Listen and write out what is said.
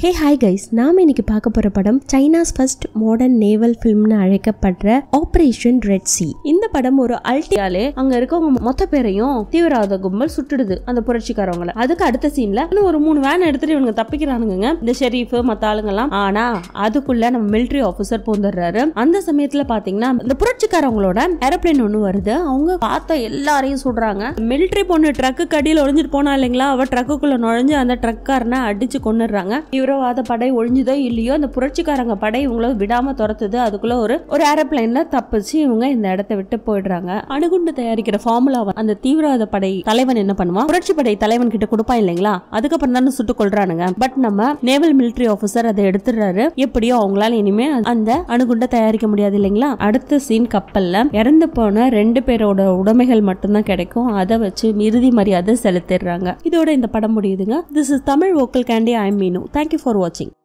hey hi guys நாம இன்னைக்கு பார்க்க போற படம் சைனாஸ் ஃபர்ஸ்ட் மாடர்ன் நேவல் ஃபிலிம்னு அழைக்கப்படுற ஆபரேஷன் ரெட் சி இந்த படம் ஒரு அல்டியாலே அங்க இருக்கவங்க மொத்த பேரையும் தீவிரவாத கும்பல் சுட்டுடுது அந்த புரட்சிக்காரவங்கள அதுக்கு அடுத்த சீன்ல இன்னும் ஒரு மூணு வேன் எடுத்துட்டு இவங்க தப்பிக்கிறானுங்க இந்த ஷெரீஃப் மத்த ஆளுங்கெல்லாம் ஆனா அதுக்குள்ள நம்ம மிலிட்டரி ஆபீசர் போந்துடுறாரு அந்த சமயத்துல பாத்தீங்கன்னா இந்த புரட்சிக்காரவங்களோட ஏரோப்ளேன் ஒண்ணு வருது அவங்க பார்த்த எல்லாரையும் சுடுறாங்க மிலிட்டரி பொண்ணு ட்ரக்கு கடியில் ஒளிஞ்சிட்டு போனா இல்லைங்களா அவ ட்ரக்குக்குள்ள நுழைஞ்சு அந்த ட்ரக்காரனை அடிச்சு கொண்டுடுறாங்க தீவிரவாத படை ஒழிஞ்சுதோ இல்லையோ அந்த புரட்சிக்காரங்க படை இவங்கள விடாம துரத்துது அதுக்குள்ள ஒரு ஒரு ஏரோப்ளைன்ல தப்பிச்சு இவங்க இந்த இடத்த விட்டு போயிடுறாங்க அணுகுண்டு தயாரிக்கிற ஃபார்முலாவை அந்த தீவிரவாத படை தலைவன் என்ன பண்ணுவான் புரட்சி படை தலைவன் கிட்ட கொடுப்பான் இல்லைங்களா அதுக்கப்புறம் தானே சுட்டு கொள்றானுங்க பட் நம்ம நேவல் மிலிட்டரி ஆபீசர் அதை எடுத்துடுறாரு எப்படியோ அவங்களால இனிமே அந்த அணுகுண்டை தயாரிக்க முடியாது இல்லைங்களா அடுத்த சீன் கப்பல்ல இறந்து போன ரெண்டு பேரோட உடைமைகள் மட்டும்தான் கிடைக்கும் அதை வச்சு இறுதி மரியாதை செலுத்திடுறாங்க இதோட இந்த படம் முடியுதுங்க this is Tamil vocal candy I Meenu thank you for வாட்சிங்